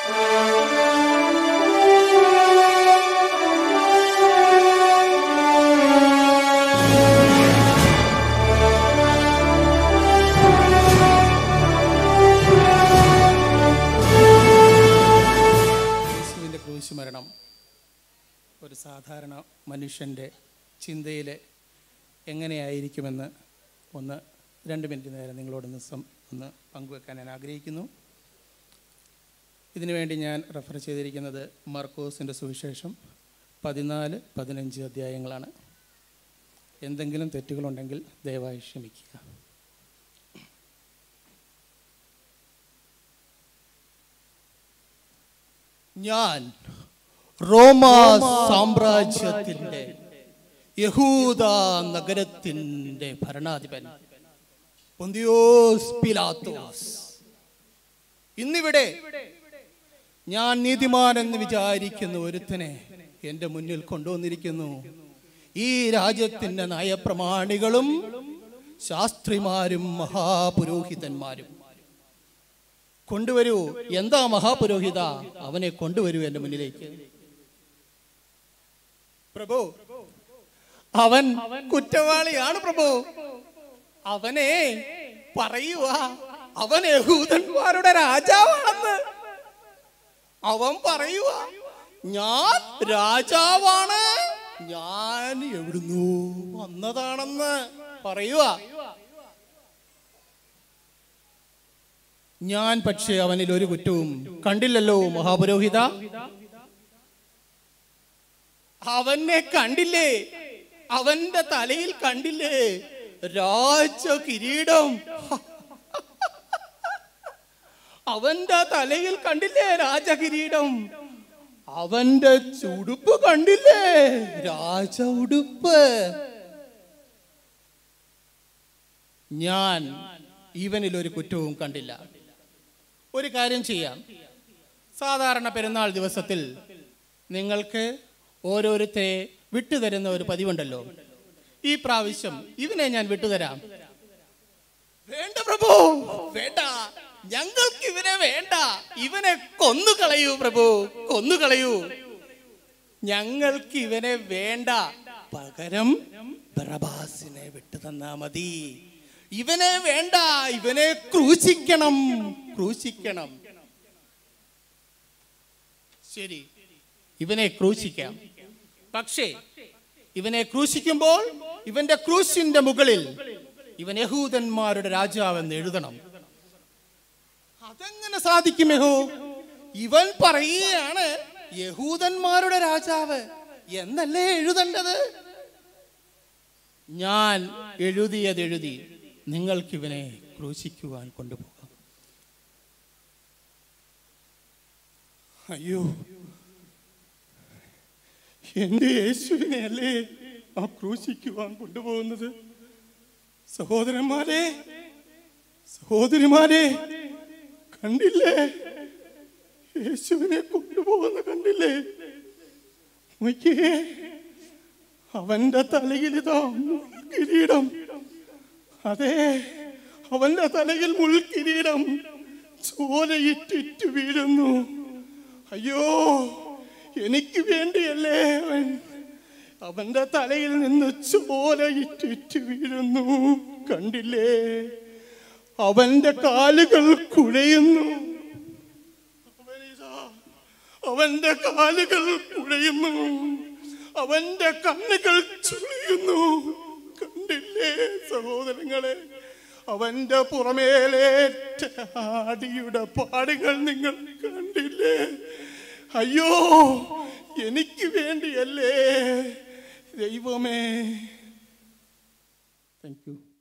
യേശുവിൻ്റെ ക്രൂശ് മരണം ഒരു സാധാരണ മനുഷ്യൻ്റെ ചിന്തയിൽ എങ്ങനെയായിരിക്കുമെന്ന് ഒന്ന് രണ്ട് മിനിറ്റ് നേരം നിങ്ങളോടൊന്ന് സം ഒന്ന് പങ്കുവെക്കാൻ ഞാൻ ആഗ്രഹിക്കുന്നു ഇതിനുവേണ്ടി ഞാൻ റെഫർ ചെയ്തിരിക്കുന്നത് മർക്കോസിൻ്റെ സുവിശേഷം പതിനാല് പതിനഞ്ച് അധ്യായങ്ങളാണ് എന്തെങ്കിലും തെറ്റുകളുണ്ടെങ്കിൽ ദയവായി ക്ഷമിക്കുക ഞാൻ റോമ സാമ്രാജ്യത്തിൻ്റെ യഹൂദ നഗരത്തിൻ്റെ ഭരണാധിപൻ പൊന്തിയോസ് പിലാത്തോസ് ഇന്നിവിടെ ഞാൻ നീതിമാനെന്ന് വിചാരിക്കുന്ന ഒരുത്തനെ എൻ്റെ മുന്നിൽ കൊണ്ടുവന്നിരിക്കുന്നു ഈ രാജ്യത്തിൻ്റെ നയപ്രമാണികളും ശാസ്ത്രിമാരും മഹാപുരോഹിതന്മാരും കൊണ്ടുവരൂ എന്താ മഹാപുരോഹിത അവനെ കൊണ്ടുവരൂ എൻ്റെ മുന്നിലേക്ക് പ്രഭു അവൻ കുറ്റവാളിയാണ് പ്രഭു അവനെ പറയുക അവൻ യഹൂദന്മാരുടെ രാജാവാണെന്ന് അവൻ പറയുക ഞാൻ രാജാവാണ് ഞാൻ എവിടുന്നു വന്നതാണെന്ന് പറയുക ഞാൻ പക്ഷേ അവനിൽ ഒരു കുറ്റവും കണ്ടില്ലല്ലോ മഹാപുരോഹിത അവനെ കണ്ടില്ലേ അവന്റെ തലയിൽ കണ്ടില്ലേ രാജ കിരീടം അവന്റെ തലയിൽ കണ്ടില്ലേ രാജകിരീടം അവന്റെ ചുടുപ്പ് കണ്ടില്ലേ രാജ ഉടുപ്പ് ഞാൻ ഇവനിൽ ഒരു കുറ്റവും കണ്ടില്ല ഒരു കാര്യം ചെയ്യാം സാധാരണ പെരുന്നാൾ ദിവസത്തിൽ നിങ്ങൾക്ക് ഓരോരുത്തരെ വിട്ടുതരുന്ന ഒരു പതിവുണ്ടല്ലോ ഈ പ്രാവശ്യം ഇവനെ ഞാൻ വിട്ടുതരാം വേണ്ട പ്രഭു വേണ്ട ഞങ്ങൾക്ക് ഇവനെ വേണ്ട ഇവനെ കൊന്നുകളയൂ പ്രഭു കൊന്നുകളയൂ ഞങ്ങൾക്ക് ഇവനെ വേണ്ട പകരം ബറബാസിനെ വിട്ടു തന്നാ മതി ഇവനെ വേണ്ട ഇവനെ ക്രൂശിക്കണം ക്രൂശിക്കണം ശരി ഇവനെ ക്രൂശിക്കാം പക്ഷേ ഇവനെ ക്രൂശിക്കുമ്പോൾ ഇവന്റെ ക്രൂശിന്റെ മുകളിൽ ഇവൻ യഹൂദന്മാരുടെ രാജാവെന്ന് എഴുതണം അതെങ്ങനെ സാധിക്കും യഹോ ഇവൻ പറയുകയാണ് യഹൂദന്മാരുടെ രാജാവ് എന്നല്ലേ എഴുതേണ്ടത് ഞാൻ എഴുതിയത് എഴുതി നിങ്ങൾക്കിവനെ ക്രൂശിക്കുവാൻ കൊണ്ടുപോകാം അയ്യോ എന്റെ യേശുവിനെ അല്ലേ ആ ക്രൂശിക്കുവാൻ കൊണ്ടുപോകുന്നത് സഹോദരന്മാരെ സഹോദരിമാരെ കണ്ടില്ലേ യേശുവിനെ കൊണ്ടുപോകുന്ന കണ്ടില്ലേ നോക്കിയേ അവന്റെ തലയിൽ ഇതാ കിരീടം അതെ അവന്റെ തലയിൽ മുൾക്കിരീടം ചോലയിട്ടിട്ട് വീഴുന്നു അയ്യോ എനിക്ക് വേണ്ടിയല്ലേ അവൻ അവന്റെ തലയിൽ നിന്ന് ചോലയിട്ടിട്ട് വീഴുന്നു കണ്ടില്ലേ അവന്റെ കാലുകൾ കുഴയുന്നു അവനിതാ അവന്റെ കാലുകൾ കുഴയുന്നു അവന്റെ കണ്ണുകൾ ചുളിയുന്നു കണ്ടില്ലേ സഹോദരങ്ങളെ അവന്റെ പുറമേലേറ്റ ആടിയുടെ പാടുകൾ നിങ്ങൾ കണ്ടില്ലേ അയ്യോ എനിക്ക് വേണ്ടിയല്ലേ ദൈവമേ താങ്ക് യു